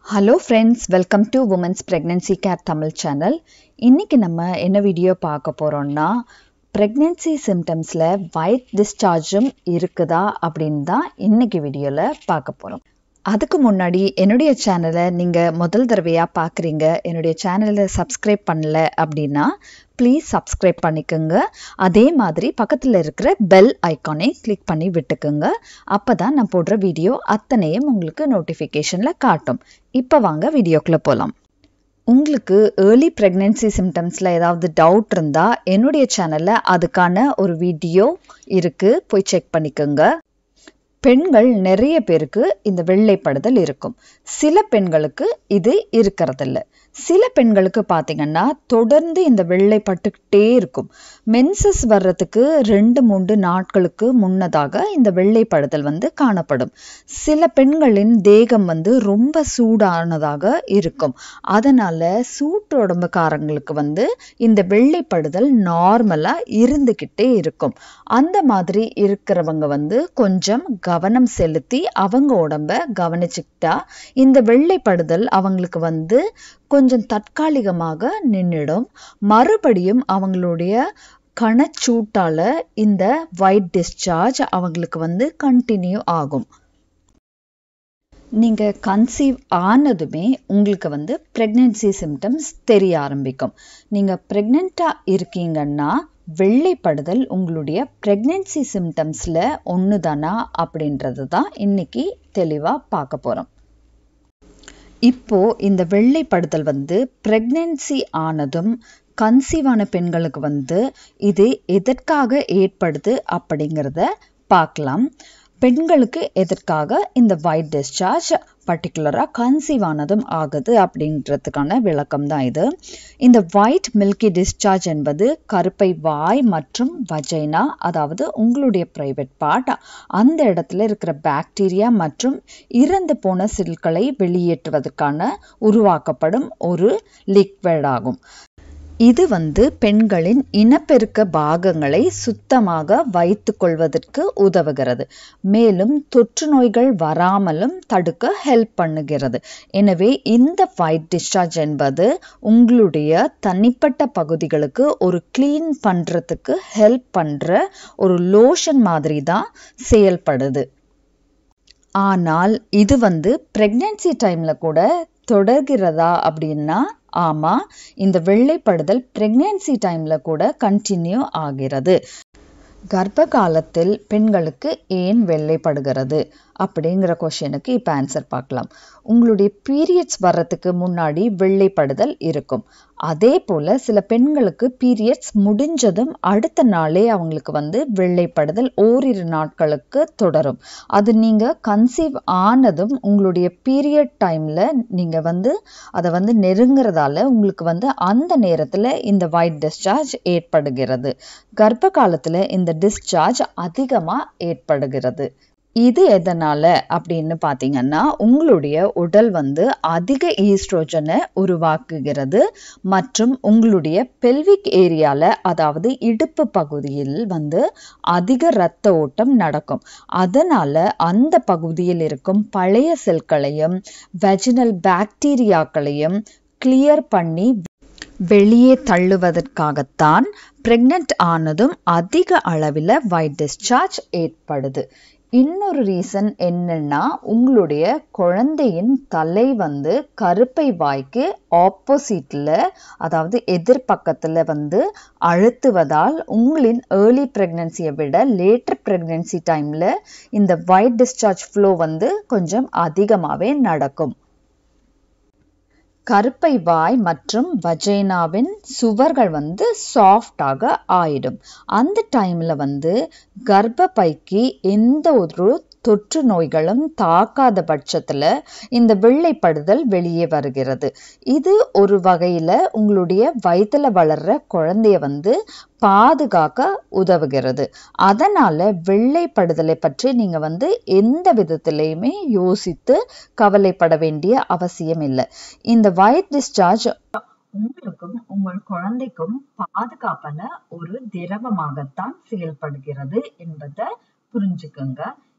hello friends welcome to women's pregnancy care Tamil channel இன்றைக்கி நம்ம என்ன வீடியோ பார்க்க போகிறோம்னா ப்ரெக்னென்சி சிம்டம்ஸில் ஒயிட் டிஸ்சார்ஜும் இருக்குதா அப்படின்னு தான் இன்றைக்கி வீடியோவில் பார்க்க போகிறோம் அதுக்கு முன்னாடி என்னுடைய சேனலை நீங்கள் முதல் தடவையாக பார்க்குறீங்க என்னுடைய சேனலை சப்ஸ்கிரைப் பண்ணல அப்படின்னா ப்ளீஸ் சப்ஸ்கிரைப் பண்ணிக்கோங்க அதே மாதிரி பக்கத்தில் இருக்கிற பெல் ஐக்கானை கிளிக் பண்ணி விட்டுக்குங்க அப்போ தான் நான் போடுற வீடியோ அத்தனையும் உங்களுக்கு நோட்டிஃபிகேஷனில் காட்டும் இப்போ வாங்க வீடியோக்குள்ளே போகலாம் உங்களுக்கு ஏர்லி ப்ரெக்னென்சி சிம்டம்ஸில் ஏதாவது டவுட் இருந்தால் என்னுடைய சேனலில் அதுக்கான ஒரு வீடியோ இருக்குது போய் செக் பண்ணிக்கோங்க பெண்கள் நிறைய பேருக்கு இந்த வெள்ளைப்படுதல் இருக்கும் சில பெண்களுக்கு இது இருக்கிறதில்ல சில பெண்களுக்கு பார்த்தீங்கன்னா தொடர்ந்து இந்த வெள்ளைப்பட்டுக்கிட்டே இருக்கும் மென்சஸ் வர்றதுக்கு ரெண்டு மூன்று நாட்களுக்கு முன்னதாக இந்த வெள்ளைப்படுதல் வந்து காணப்படும் சில பெண்களின் தேகம் வந்து ரொம்ப சூடானதாக இருக்கும் அதனால சூட்டு உடம்புக்காரங்களுக்கு வந்து இந்த வெள்ளைப்படுதல் நார்மலாக இருந்துக்கிட்டே இருக்கும் அந்த மாதிரி இருக்கிறவங்க வந்து கொஞ்சம் கவனம் செலுத்தி அவங்க உடம்ப கவனிச்சுக்கிட்டா இந்த வெள்ளைப்படுதல் அவங்களுக்கு வந்து கொஞ்சம் தற்காலிகமாக நின்றுடும் மறுபடியும் அவங்களுடைய கணச்சூட்டால இந்த ஒயிட் டிஸ்சார்ஜ் அவங்களுக்கு வந்து கண்டினியூ ஆகும் நீங்கள் கன்சீவ் ஆனதுமே உங்களுக்கு வந்து ப்ரெக்னென்சி சிம்டம்ஸ் தெரிய ஆரம்பிக்கும் நீங்கள் ப்ரெக்னெண்ட்டாக இருக்கீங்கன்னா வெள்ளைப்படுதல் உங்களுடைய ப்ரெக்னென்சி சிம்டம்ஸில் ஒன்று தானா அப்படின்றது தான் இன்னைக்கு தெளிவாக பார்க்க போகிறோம் இப்போ இந்த வெள்ளைப்படுதல் வந்து ப்ரெக்னென்சி ஆனதும் கன்சீவான பெண்களுக்கு வந்து இது எதற்காக ஏற்படுது அப்படிங்கிறத பார்க்கலாம் பெண்களுக்கு எதற்காக இந்த ஒயிட் டிஸ்சார்ஜ் பர்டிகுலராக கன்சீவ் ஆனதும் ஆகுது அப்படின்றதுக்கான விளக்கம் தான் இது இந்த ஒயிட் மில்கி டிஸ்சார்ஜ் என்பது கருப்பை வாய் மற்றும் வஜைனா அதாவது உங்களுடைய ப்ரைவேட் பார்ட் அந்த இடத்துல இருக்கிற பாக்டீரியா மற்றும் இறந்து போன செல்களை வெளியேற்றுவதற்கான உருவாக்கப்படும் ஒரு லிக்விட் ஆகும் இது வந்து பெண்களின் இனப்பெருக்க பாகங்களை சுத்தமாக வைத்து கொள்வதற்கு உதவுகிறது மேலும் தொற்று நோய்கள் வராமலும் தடுக்க ஹெல்ப் பண்ணுகிறது எனவே இந்த ஒயிட் டிஸ்சார்ஜ் என்பது உங்களுடைய தனிப்பட்ட பகுதிகளுக்கு ஒரு கிளீன் பண்ணுறதுக்கு ஹெல்ப் பண்ணுற ஒரு லோஷன் மாதிரி தான் செயல்படுது ஆனால் இது வந்து ப்ரெக்னென்சி டைமில் கூட தொடர்கிறதா அப்படின்னா ஆமாம் இந்த வெள்ளைப்படுதல் ப்ரெக்னென்சி டைமில் கூட கண்டினியூ ஆகிறது கர்ப்ப காலத்தில் பெண்களுக்கு ஏன் வெள்ளைப்படுகிறது அப்படிங்கிற கொஷனுக்கு இப்போ ஆன்சர் பார்க்கலாம் உங்களுடைய பீரியட்ஸ் வர்றதுக்கு முன்னாடி வெள்ளைப்படுதல் இருக்கும் அதே போல் சில பெண்களுக்கு பீரியட்ஸ் முடிஞ்சதும் அடுத்த நாளே அவங்களுக்கு வந்து வெள்ளைப்படுதல் ஓரிரு நாட்களுக்கு தொடரும் அது நீங்கள் கன்சீவ் ஆனதும் உங்களுடைய பீரியட் டைமில் நீங்கள் வந்து அதை வந்து நெருங்குறதால உங்களுக்கு வந்து அந்த நேரத்தில் இந்த ஒயிட் டிஸ்சார்ஜ் ஏற்படுகிறது கர்ப்ப காலத்தில் இந்த டிஸ்சார்ஜ் அதிகமாக ஏற்படுகிறது இது எதனால் அப்படின்னு பார்த்தீங்கன்னா உங்களுடைய உடல் வந்து அதிக ஈஸ்ட்ரோஜனை உருவாக்குகிறது மற்றும் உங்களுடைய பெல்விக் ஏரியாவில் அதாவது இடுப்பு பகுதியில் வந்து அதிக இரத்த ஓட்டம் நடக்கும் அதனால் அந்த பகுதியில் இருக்கும் பழைய செல்களையும் வெஜினல் பாக்டீரியாக்களையும் கிளியர் பண்ணி வெளியே தள்ளுவதற்காகத்தான் பிரெக்னென்ட் ஆனதும் அதிக அளவில் ஒயிட் டிஸ்சார்ஜ் ஏற்படுது இன்னொரு ரீசன் என்னன்னா உங்களுடைய குழந்தையின் தலை வந்து கருப்பை வாய்க்கு ஆப்போசிட்டில் அதாவது எதிர்பக்கத்தில் வந்து அழுத்துவதால் உங்களின் ஏர்லி ப்ரெக்னென்சியை விட லேட்டர் ப்ரெக்னென்சி டைமில் இந்த ஒயிட் டிஸ்சார்ஜ் ஃப்ளோ வந்து கொஞ்சம் அதிகமாகவே நடக்கும் கருப்பை வாய் மற்றும் வஜைனாவின் சுவர்கள் வந்து சாஃப்டாக ஆயிடும் அந்த டைமில் வந்து கர்ப்பப்பைக்கு எந்த ஒரு தொற்று நோய்களும் தாக்காத பட்சத்தில் இந்த வெள்ளைப்படுதல் வெளியே வருகிறது இது ஒரு வகையில் உங்களுடைய வயிற்றில் வளர்கிற குழந்தைய வந்து பாதுகாக்க உதவுகிறது அதனால் வெள்ளைப்படுதலை பற்றி நீங்கள் வந்து எந்த விதத்திலையுமே யோசித்து கவலைப்பட வேண்டிய அவசியம் இல்லை இந்த ஒயிட் டிஸ்சார்ஜ் உங்களுக்கும் உங்கள் குழந்தைக்கும் பாதுகாப்பான ஒரு திரவமாகத்தான் செயல்படுகிறது என்பதை புரிஞ்சுக்குங்க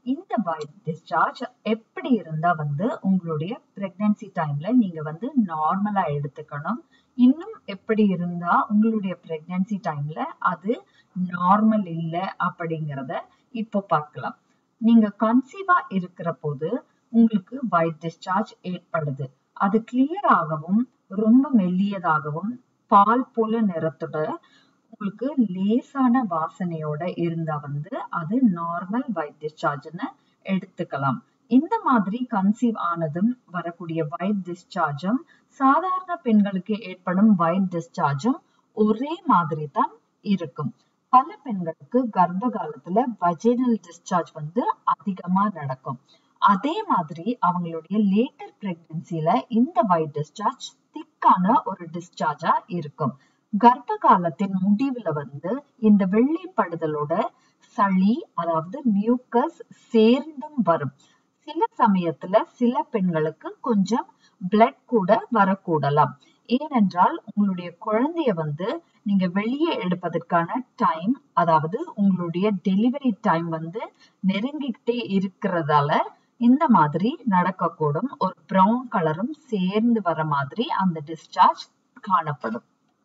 இந்த ஒயிட் டிஸ்சார்ஜ் எப்படி இருந்தா வந்து உங்களுடைய பிரெக்னன்சி டைம்ல நீங்க வந்து நார்மலா எடுத்துக்கணும் இன்னும் எப்படி இருந்தா உங்களுடைய பிரெக்னன்சி டைம்ல அது நார்மல் இல்லை அப்படிங்கிறத இப்போ பார்க்கலாம் நீங்க கன்சீவா இருக்கிற போது உங்களுக்கு ஒயிட் டிஸ்சார்ஜ் ஏற்படுது அது கிளியர் ஆகவும் ரொம்ப மெல்லியதாகவும் பால் போல நிறத்தோட உங்களுக்கு லேசான வாசனையோட இருந்தா வந்து அது நார்மல் ஒயிட் டிஸ்சார்ஜ்னு எடுத்துக்கலாம் இந்த மாதிரி கன்சீவ் ஆனதும் வரக்கூடிய ஒயிட் டிஸ்சார்ஜும் சாதாரண பெண்களுக்கு ஏற்படும் ஒயிட் டிஸ்சார்ஜும் ஒரே மாதிரி தான் இருக்கும் பல பெண்களுக்கு கர்ப்ப காலத்துல வஜைனல் டிஸ்சார்ஜ் வந்து அதிகமா நடக்கும் அதே மாதிரி அவங்களுடைய லேட்டர் பிரெக்னன்சில இந்த ஒயிட் டிஸ்சார்ஜ் திக்கான ஒரு டிஸ்சார்ஜா இருக்கும் கர்ப்ப காலத்தின் முடிவுல வந்து இந்த வெள்ளைப்படுதலோட சளி அதாவது மியூக்கஸ் சேர்ந்தும் வரும் சில சமயத்துல சில பெண்களுக்கு கொஞ்சம் பிளட் கூட வரக்கூடலாம் ஏனென்றால் உங்களுடைய குழந்தைய வந்து நீங்க வெளியே எடுப்பதற்கான டைம் அதாவது உங்களுடைய டெலிவரி டைம் வந்து நெருங்கிக்கிட்டே இருக்கிறதால இந்த மாதிரி நடக்கக்கூடும் ஒரு ப்ரௌன் கலரும் சேர்ந்து வர மாதிரி அந்த டிஸ்சார்ஜ் காணப்படும்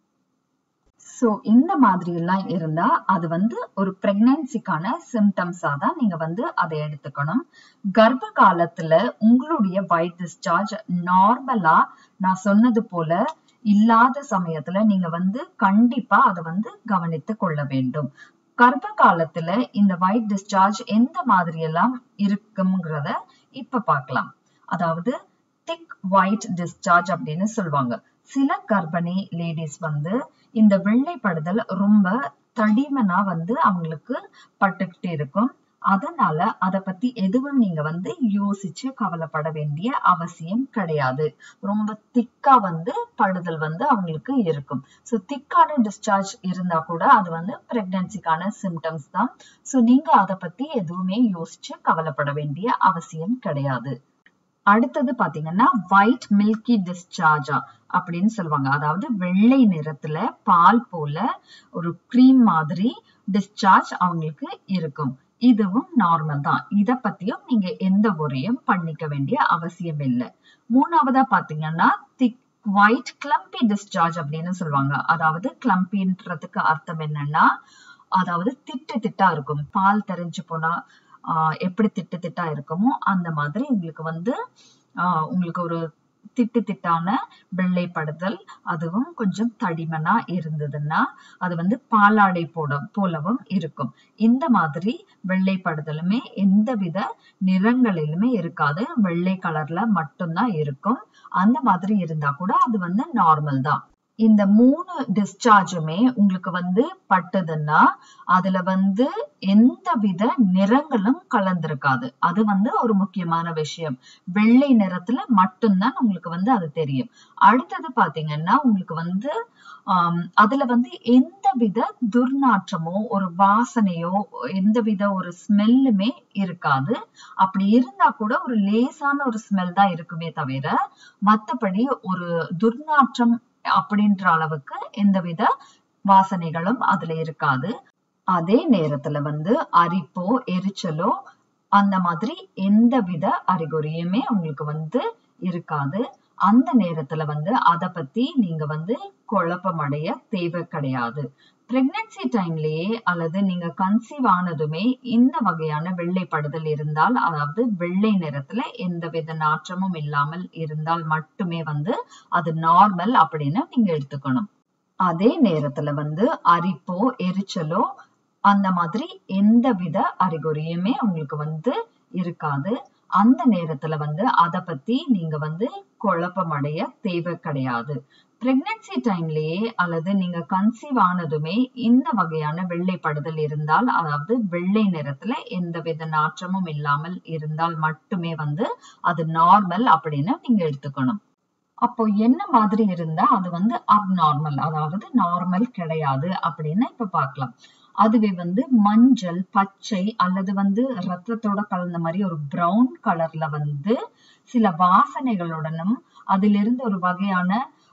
ஸோ இந்த மாதிரி எல்லாம் இருந்தா அது வந்து ஒரு பிரெக்னன்சிக்கான சிம்டம்ஸா தான் நீங்க வந்து அதை எடுத்துக்கணும் கர்ப்ப காலத்துல உங்களுடைய ஒயிட் டிஸ்சார்ஜ் நார்மலா நான் சொன்னது போல இல்லாத சமயத்துல நீங்க வந்து கண்டிப்பா அதை வந்து கவனித்து கொள்ள வேண்டும் கர்ப்ப காலத்துல இந்த ஒயிட் டிஸ்சார்ஜ் எந்த மாதிரி எல்லாம் இருக்குங்கிறத இப்ப பார்க்கலாம் அதாவது திக் ஒயிட் டிஸ்சார்ஜ் அப்படின்னு சொல்லுவாங்க சில கர்ப்பிணி லேடிஸ் வந்து இந்த வெள்ளைப்படுதல் ரொம்ப தடிமனா வந்து அவங்களுக்கு பட்டுக்கிட்டு இருக்கும் அதனால அத பத்தி எதுவும் நீங்க வந்து யோசிச்சு கவலைப்பட வேண்டிய அவசியம் கிடையாது ரொம்ப திக்கா வந்து படுதல் வந்து அவங்களுக்கு இருக்கும் ஸோ திக்கான டிஸ்சார்ஜ் இருந்தா கூட அது வந்து பிரெக்னன்சிக்கான சிம்டம்ஸ் தான் ஸோ நீங்க அதை பத்தி எதுவுமே யோசிச்சு கவலைப்பட வேண்டிய அவசியம் கிடையாது அடுத்தது பாத்தீங்கன்னா ஒயிட் மில்கி டிஸ்சார்ஜா அப்படின்னு சொல்லுவாங்க அதாவது வெள்ளை நிறத்துல பால் போல ஒரு கிரீம் மாதிரி டிஸ்சார்ஜ் அவங்களுக்கு இருக்கும் இதுவும் நார்மல் தான் இத பத்தியும் நீங்க எந்த முறையும் பண்ணிக்க வேண்டிய அவசியம் இல்லை மூணாவதா பாத்தீங்கன்னா திக் ஒயிட் கிளம்பி டிஸ்சார்ஜ் அப்படின்னு சொல்லுவாங்க அதாவது கிளம்பின்றதுக்கு அர்த்தம் என்னன்னா அதாவது திட்டு திட்டா இருக்கும் பால் தெரிஞ்சு போனா ஆஹ் எப்படி திட்டு திட்டா இருக்குமோ அந்த மாதிரி உங்களுக்கு வந்து ஆஹ் உங்களுக்கு ஒரு திட்டு திட்டான வெள்ளைப்படுதல் அதுவும் கொஞ்சம் தடிமனா இருந்ததுன்னா அது வந்து பாலாடை போட போலவும் இருக்கும் இந்த மாதிரி வெள்ளைப்படுதலுமே எந்தவித நிறங்களிலுமே இருக்காது வெள்ளை கலர்ல மட்டும்தான் இருக்கும் அந்த மாதிரி இருந்தா கூட அது வந்து நார்மல் தான் இந்த மூணு டிஸ்சார்ஜுமே உங்களுக்கு வந்து பட்டதுன்னா அதுல வந்து எந்த வித நிறங்களும் கலந்திருக்காது அது வந்து ஒரு முக்கியமான விஷயம் வெள்ளை நிறத்துல மட்டும்தான் உங்களுக்கு வந்து அது தெரியும் அடுத்தது பாத்தீங்கன்னா உங்களுக்கு வந்து ஆஹ் அதுல வந்து எந்த வித துர்நாற்றமோ ஒரு வாசனையோ எந்த வித ஒரு ஸ்மெல்லுமே இருக்காது அப்படி இருந்தா கூட ஒரு லேசான ஒரு ஸ்மெல் தான் இருக்குமே தவிர மத்தபடி ஒரு துர்நாற்றம் அப்படின்ற அளவுக்கு எந்தவித வாசனைகளும் அதுல இருக்காது அதே நேரத்துல வந்து அரிப்போ எரிச்சலோ அந்த மாதிரி எந்தவித அறிகுறியுமே உங்களுக்கு வந்து இருக்காது அந்த நேரத்துல வந்து அத பத்தி நீங்க வந்து குழப்பமடைய தேவை கிடையாது பிரெக்னன்சி டைம்லயே அல்லது நீங்க கன்சீவ் ஆனதுமே இந்த வகையான வெள்ளைப்படுதல் இருந்தால் அதாவது வெள்ளை நிறத்துல எந்தவித நாற்றமும் இல்லாமல் இருந்தால் மட்டுமே வந்து அது நார்மல் அப்படின்னு நீங்க எடுத்துக்கணும் அதே நேரத்துல வந்து அரிப்போ எரிச்சலோ அந்த மாதிரி எந்தவித அறிகுறியுமே உங்களுக்கு வந்து இருக்காது அந்த நேரத்துல வந்து அத பத்தி நீங்க வந்து குழப்பமடைய தேவை கிடையாது பிரெக்னன்சி டைம்லயே அல்லது நீங்க கன்சீவ் ஆனதுமே இந்த வகையான வெள்ளைப்படுதல் இருந்தால் அதாவது வெள்ளை நிறத்துல எந்தவித நாற்றமும் இல்லாமல் இருந்தால் மட்டுமே வந்து அது நார்மல் அப்படின்னு நீங்க எடுத்துக்கணும் அப்போ என்ன மாதிரி இருந்தா அது வந்து அப்நார்மல் அதாவது நார்மல் கிடையாது அப்படின்னு இப்ப பார்க்கலாம் அதுவே வந்து மஞ்சள் பச்சை அல்லது வந்து ரத்தத்தோட கலந்த மாதிரி ஒரு பிரவுன் கலர்ல வந்து சில வாசனைகளுடனும் அதிலிருந்து ஒரு வகையான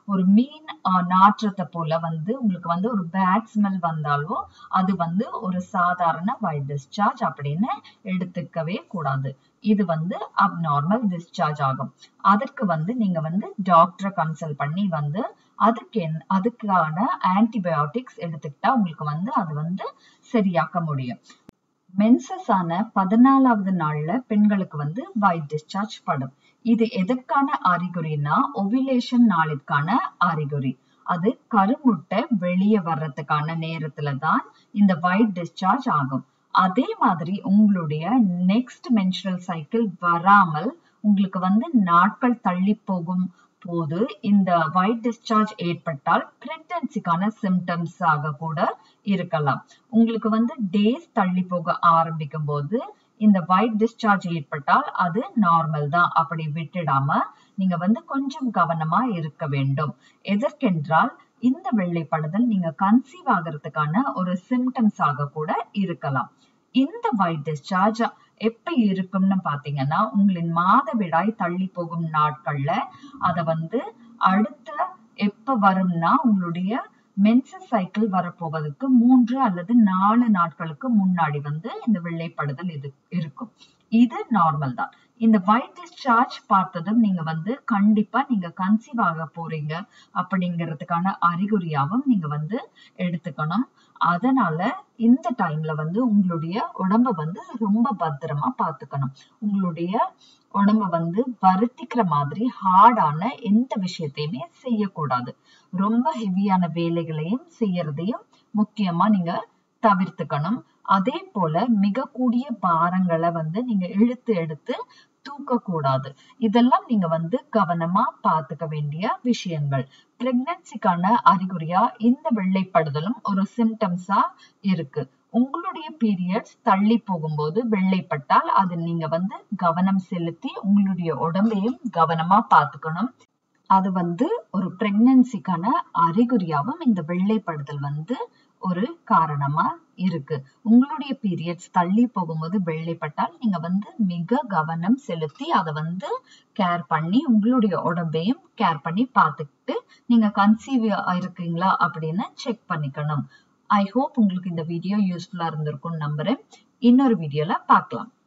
ஒரு மீன் ஆஹ், நாற்றத்தை போல வந்து உங்களுக்கு வந்து ஒரு பேட் ஸ்மெல் வந்தாலும் அது வந்து ஒரு சாதாரண ஒயிட் டிஸ்சார்ஜ் அப்படின்னு எடுத்துக்கவே கூடாது இது வந்து அப்நார்மல் டிஸ்சார்ஜ் ஆகும் அதற்கு வந்து நீங்க வந்து டாக்டரை கன்சல்ட் பண்ணி வந்து அதுக்கு என் அதுக்கான ஆன்டிபயோட்டிக்ஸ் எடுத்துக்கிட்டா உங்களுக்கு வந்து அது வந்து சரியாக்க முடியும் மென்சஸ் ஆன பதினாலாவது நாள்ல பெண்களுக்கு வந்து ஒயிட் டிஸ்சார்ஜ் படும் இது எதற்கான அறிகுறினா ஒவிலேஷன் நாளிற்கான அறிகுறி அது கருமுட்டை வெளியே வர்றதுக்கான நேரத்துல தான் இந்த ஒயிட் டிஸ்சார்ஜ் ஆகும் அதே மாதிரி உங்களுடைய நெக்ஸ்ட் மென்சுரல் சைக்கிள் வராமல் உங்களுக்கு வந்து நாட்கள் தள்ளி போகும் போது இந்த ஒயிட் டிஸ்சார்ஜ் ஏற்பட்டால் பிரெக்னன்சிக்கான சிம்டம்ஸ் ஆக கூட இருக்கலாம் உங்களுக்கு வந்து டேஸ் தள்ளி போக ஆரம்பிக்கும் போது இந்த ஒயிட் டிஸ்சார்ஜ் ஏற்பட்டால் அது நார்மல் தான் அப்படி விட்டுடாம நீங்க வந்து கொஞ்சம் கவனமா இருக்க வேண்டும் எதற்கென்றால் இந்த வெள்ளைப்படுதல் நீங்க கன்சீவ் ஆகிறதுக்கான ஒரு சிம்டம்ஸ் ஆக கூட இருக்கலாம் இந்த ஒயிட் டிஸ்சார்ஜ் எப்ப இருக்கும்னு பாத்தீங்கன்னா உங்களின் மாதவிடாய் தள்ளி போகும் நாட்கள்ல அத வந்து அடுத்த எப்ப வரும்னா உங்களுடைய மென்சஸ் சைக்கிள் வரப்போவதற்கு மூன்று அல்லது நாலு நாட்களுக்கு முன்னாடி வந்து இந்த வெள்ளைப்படுதல் இது இருக்கும் இது நார்மல் தான் இந்த ஒயிட் டிஸ்சார்ஜ் பார்த்ததும் நீங்க வந்து கண்டிப்பா நீங்க கன்சீவ் ஆக போறீங்க அப்படிங்கிறதுக்கான அறிகுறியாவும் நீங்க வந்து எடுத்துக்கணும் அதனால இந்த டைம்ல வந்து உங்களுடைய உடம்ப வந்து ரொம்ப பத்திரமா பாத்துக்கணும் உங்களுடைய உடம்ப வந்து வருத்திக்கிற மாதிரி ஹார்டான எந்த விஷயத்தையுமே செய்யக்கூடாது ரொம்ப ஹெவியான வேலைகளையும் செய்யறதையும் முக்கியமா நீங்க தவிர்த்துக்கணும் அதே போல மிக கூடிய பாரங்களை வந்து நீங்க இழுத்து எடுத்து தூக்க கூடாது இதெல்லாம் நீங்க வந்து கவனமா பாத்துக்க வேண்டிய விஷயங்கள் பிரெக்னன்சிக்கான அறிகுறியா இந்த வெள்ளைப்படுதலும் ஒரு சிம்டம்ஸா இருக்கு உங்களுடைய பீரியட்ஸ் தள்ளி போகும்போது வெள்ளைப்பட்டால் அது நீங்க வந்து கவனம் செலுத்தி உங்களுடைய உடம்பையும் கவனமா பாத்துக்கணும் அது வந்து ஒரு பிரெக்னன்சிக்கான அறிகுறியாவும் இந்த வெள்ளைப்படுதல் வந்து ஒரு காரணமா இருக்கு உங்களுடைய பீரியட்ஸ் தள்ளி போகும்போது வெள்ளைப்பட்டால் நீங்க வந்து மிக கவனம் செலுத்தி அதை வந்து கேர் பண்ணி உங்களுடைய உடம்பையும் கேர் பண்ணி பார்த்துக்கிட்டு நீங்க கன்சீவ் இருக்கீங்களா அப்படின்னு செக் பண்ணிக்கணும் ஐ ஹோப் உங்களுக்கு இந்த வீடியோ யூஸ்ஃபுல்லா இருந்திருக்கும்னு நம்புறேன் இன்னொரு வீடியோல பார்க்கலாம்